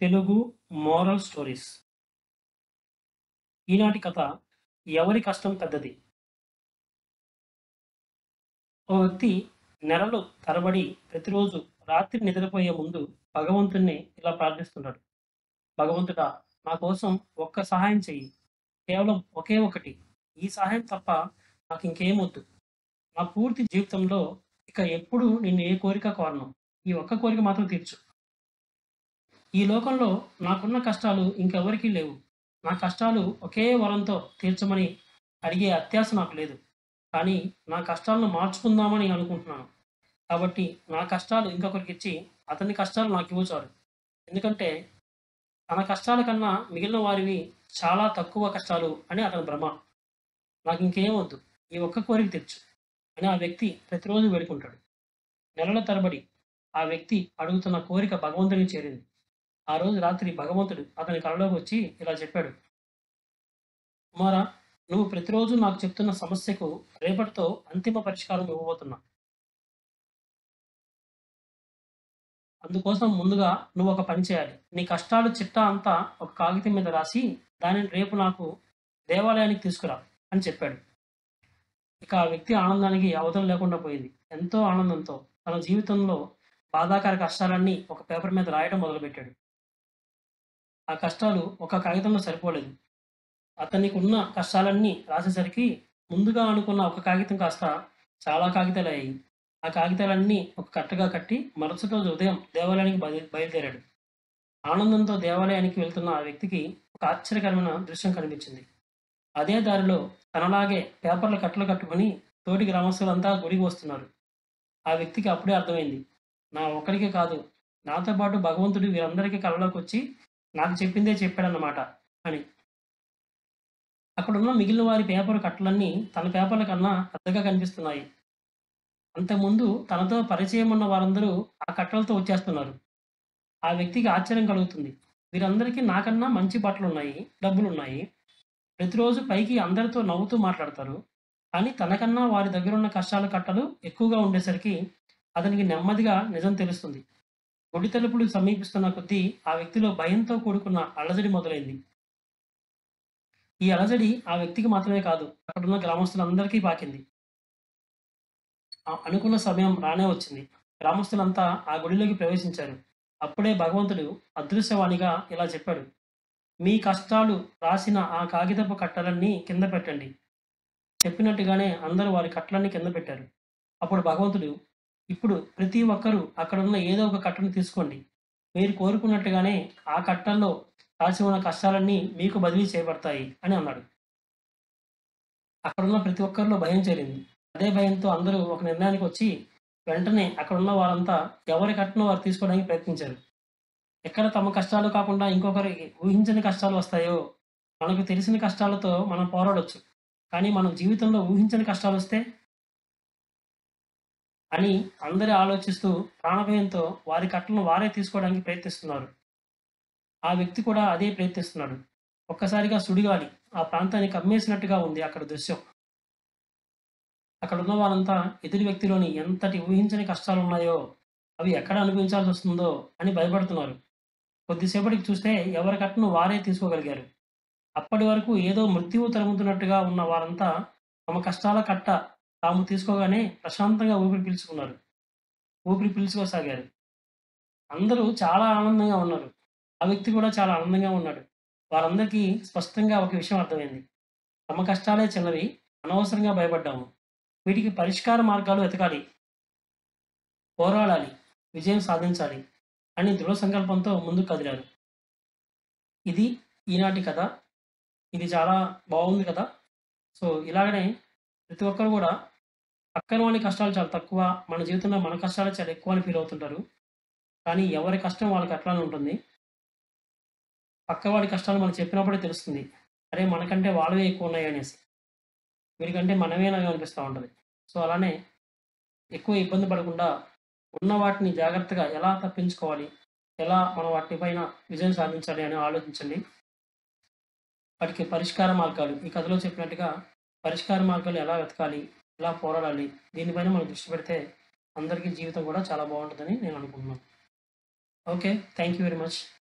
Telugu moral stories ఈనాటి కథ ఎవరి కష్టం పెద్దది ఓ వ్యక్తి నెలలు తరబడి ప్రతిరోజు రాత్రి నిద్రపోయే ముందు భగవంతుణ్ణి ఇలా ప్రార్థిస్తున్నాడు భగవంతుడా నా కోసం ఒక్క సహాయం చెయ్యి కేవలం ఒకే ఒకటి ఈ సహాయం తప్ప నాకు ఇంకేం వద్దు నా పూర్తి జీవితంలో ఇక ఎప్పుడు నిన్ను ఏ కోరిక కోరను ఈ ఒక్క కోరిక మాత్రం తీర్చు ఈ లోకంలో నాకున్న కష్టాలు ఇంకెవరికీ లేవు నా కష్టాలు ఒకే వరంతో తీర్చమని అడిగే అత్యాశ నాకు లేదు కానీ నా కష్టాలను మార్చుకుందామని అనుకుంటున్నాను కాబట్టి నా కష్టాలు ఇంకొకరికి ఇచ్చి అతని కష్టాలు నాకు ఇవ్వచారు ఎందుకంటే తన కష్టాల కన్నా మిగిలిన వారివి చాలా తక్కువ కష్టాలు అని అతని భ్రమ నాకు ఇంకేం వద్దు ఈ ఒక్క కోరిక తెచ్చు అని ఆ వ్యక్తి ప్రతిరోజు వేడుకుంటాడు నెలల తరబడి ఆ వ్యక్తి అడుగుతున్న కోరిక భగవంతునికి చేరింది ఆ రోజు రాత్రి భగవంతుడు అతని కలలోకి వచ్చి ఇలా చెప్పాడు కుమారా నువ్వు ప్రతిరోజు నాకు చెప్తున్న సమస్యకు రేపటితో అంతిమ పరిష్కారం ఇవ్వబోతున్నా అందుకోసం ముందుగా నువ్వు ఒక పని చేయాలి నీ కష్టాలు చిట్టా అంతా ఒక కాగితం మీద రాసి దానిని రేపు నాకు దేవాలయానికి తీసుకురా అని చెప్పాడు ఇక ఆ వ్యక్తి ఆనందానికి అవతల లేకుండా పోయింది ఎంతో ఆనందంతో తన జీవితంలో బాధాకర కష్టాలన్నీ ఒక పేపర్ మీద రాయడం మొదలుపెట్టాడు ఆ కష్టాలు ఒక కాగితంలో సరిపోలేదు అతనికి ఉన్న కష్టాలన్నీ రాసేసరికి ముందుగా అనుకున్న ఒక కాగితం కాస్త చాలా కాగితాలు అయ్యాయి ఆ కాగితాలన్నీ ఒక కట్టగా కట్టి మరుసటి రోజు ఉదయం దేవాలయానికి బయ- బయలుదేరాడు ఆనందంతో దేవాలయానికి వెళ్తున్న ఆ వ్యక్తికి ఒక ఆశ్చర్యకరమైన దృశ్యం కనిపించింది అదే దారిలో తనలాగే పేపర్ల కట్టలు కట్టుకుని తోటి గ్రామస్తులంతా గుడికి వస్తున్నారు ఆ వ్యక్తికి అప్పుడే అర్థమైంది నా ఒక్కడికే కాదు నాతో పాటు భగవంతుడు వీరందరికీ కళ్ళలోకి వచ్చి నాకు చెప్పిందే చెప్పాడన్నమాట అని అక్కడున్న మిగిలిన వారి పేపర్ కట్టలన్నీ తన పేపర్ల కన్నా పెద్దగా కనిపిస్తున్నాయి అంతకుముందు తనతో పరిచయం ఉన్న వారందరూ ఆ కట్టలతో వచ్చేస్తున్నారు ఆ వ్యక్తికి ఆశ్చర్యం కలుగుతుంది వీరందరికీ నాకన్నా మంచి బట్టలు ఉన్నాయి డబ్బులు ఉన్నాయి ప్రతిరోజు పైకి అందరితో నవ్వుతూ మాట్లాడతారు కానీ తనకన్నా వారి దగ్గర ఉన్న కష్టాల కట్టలు ఎక్కువగా ఉండేసరికి అతనికి నెమ్మదిగా నిజం తెలుస్తుంది గుడి తలుపులు సమీపిస్తున్న కొద్దీ ఆ వ్యక్తిలో భయంతో కూడుకున్న అలజడి మొదలైంది ఈ అలజడి ఆ వ్యక్తికి మాత్రమే కాదు అక్కడున్న గ్రామస్తులందరికీ పాకింది ఆ అనుకున్న సమయం రానే వచ్చింది గ్రామస్తులంతా ఆ గుడిలోకి ప్రవేశించారు అప్పుడే భగవంతుడు అదృశ్యవాణిగా ఇలా చెప్పాడు మీ కష్టాలు రాసిన ఆ కాగితపు కట్టలన్నీ కింద పెట్టండి చెప్పినట్టుగానే అందరూ వారి కట్టలన్నీ కింద పెట్టారు అప్పుడు భగవంతుడు ఇప్పుడు ప్రతి ఒక్కరూ అక్కడున్న ఏదో ఒక కట్టను తీసుకోండి మీరు కోరుకున్నట్టుగానే ఆ కట్టల్లో రాసి ఉన్న కష్టాలన్నీ మీకు బదిలీ చేయబడతాయి అని అన్నాడు అక్కడున్న ప్రతి ఒక్కరిలో భయం చేరింది అదే భయంతో అందరూ ఒక నిర్ణయానికి వచ్చి వెంటనే అక్కడున్న వారంతా ఎవరి కట్టను వారు తీసుకోవడానికి ప్రయత్నించారు ఎక్కడ తమ కష్టాలు కాకుండా ఇంకొకరి ఊహించని కష్టాలు వస్తాయో మనకు తెలిసిన కష్టాలతో మనం పోరాడొచ్చు కానీ మనం జీవితంలో ఊహించని కష్టాలు వస్తే అని అందరూ ఆలోచిస్తూ ప్రాణభయంతో వారి కట్టలను వారే తీసుకోవడానికి ప్రయత్నిస్తున్నారు ఆ వ్యక్తి కూడా అదే ప్రయత్నిస్తున్నాడు ఒక్కసారిగా సుడిగాలి ఆ ప్రాంతాన్ని కమ్మేసినట్టుగా ఉంది అక్కడ దృశ్యం అక్కడ ఉన్న వారంతా ఎదుటి వ్యక్తిలోని ఎంతటి ఊహించని కష్టాలు ఉన్నాయో అవి ఎక్కడ అనుభవించాల్సి వస్తుందో అని భయపడుతున్నారు కొద్దిసేపటికి చూస్తే ఎవరి కట్టను వారే తీసుకోగలిగారు అప్పటి వరకు ఏదో మృత్యువు తరుముతున్నట్టుగా ఉన్న వారంతా తమ కష్టాల కట్ట తాము తీసుకోగానే ప్రశాంతంగా ఊపిరి పీల్చుకున్నారు ఊపిరి పీల్చుకోసాగారు అందరూ చాలా ఆనందంగా ఉన్నారు ఆ వ్యక్తి కూడా చాలా ఆనందంగా ఉన్నాడు వారందరికీ స్పష్టంగా ఒక విషయం అర్థమైంది తమ కష్టాలే చిన్నవి అనవసరంగా భయపడ్డాము వీటికి పరిష్కార మార్గాలు వెతకాలి పోరాడాలి విజయం సాధించాలి అని దృఢ సంకల్పంతో ముందుకు కదిలారు ఇది ఈనాటి కథ ఇది చాలా బాగుంది కదా సో ఇలాగనే ప్రతి ఒక్కరు కూడా పక్కన వాడి కష్టాలు చాలా తక్కువ మన జీవితంలో మన కష్టాలు చాలా ఎక్కువ అని ఫీల్ అవుతుంటారు కానీ ఎవరి కష్టం వాళ్ళకి అట్లానే ఉంటుంది పక్క వాడి కష్టాలు మనం చెప్పినప్పుడే తెలుస్తుంది అరే మనకంటే వాళ్ళవే ఎక్కువ ఉన్నాయి అనేసి వీడికంటే మనమే నాకు అనిపిస్తూ ఉంటుంది సో అలానే ఎక్కువ ఇబ్బంది పడకుండా ఉన్న వాటిని జాగ్రత్తగా ఎలా తప్పించుకోవాలి ఎలా మనం వాటి పైన విజయం సాధించాలి అని ఆలోచించండి వాటికి పరిష్కార మార్గాలు ఈ కథలో చెప్పినట్టుగా పరిష్కార మార్గాలు ఎలా వెతకాలి ఎలా పోరాడాలి దీనిపైన మనం దృష్టి పెడితే అందరికీ జీవితం కూడా చాలా బాగుంటుందని నేను అనుకుంటున్నాను okay thank you very much